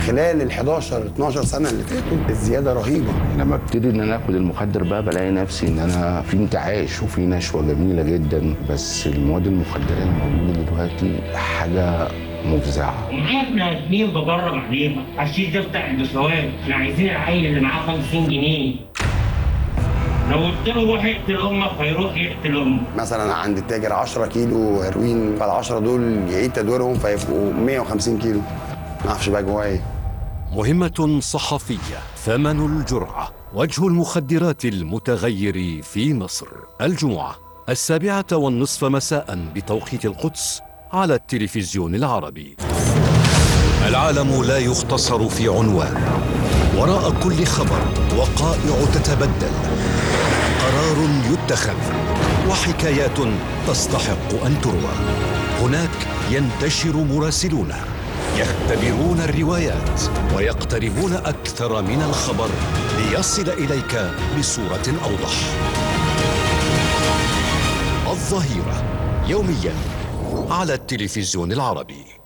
خلال ال 11 12 سنه اللي فاتوا الزياده رهيبه لما ابتدي ان انا اخد المخدر بقى بلاقي نفسي ان انا في انتعاش وفي نشوه جميله جدا بس المواد المخدره الموجوده دلوقتي حاجه مفزعه احنا اتنين بجرب عليها الشيء ده بتاع البشوات احنا عايزين العيل اللي معاه 50 جنيه لو قلت له روح اقتل امك هيروح يقتل امك مثلا عند التاجر 10 كيلو هيروين فال 10 دول يعيد تدويرهم فيبقوا 150 كيلو ما اعرفش بقى جواه ايه مهمة صحفية ثمن الجرعة وجه المخدرات المتغير في مصر الجمعة السابعة والنصف مساء بتوقيت القدس على التلفزيون العربي العالم لا يختصر في عنوان وراء كل خبر وقائع تتبدل قرار يتخذ وحكايات تستحق ان تروى هناك ينتشر مراسلون يختبرون الروايات ويقتربون اكثر من الخبر ليصل اليك بصوره اوضح الظهيره يوميا على التلفزيون العربي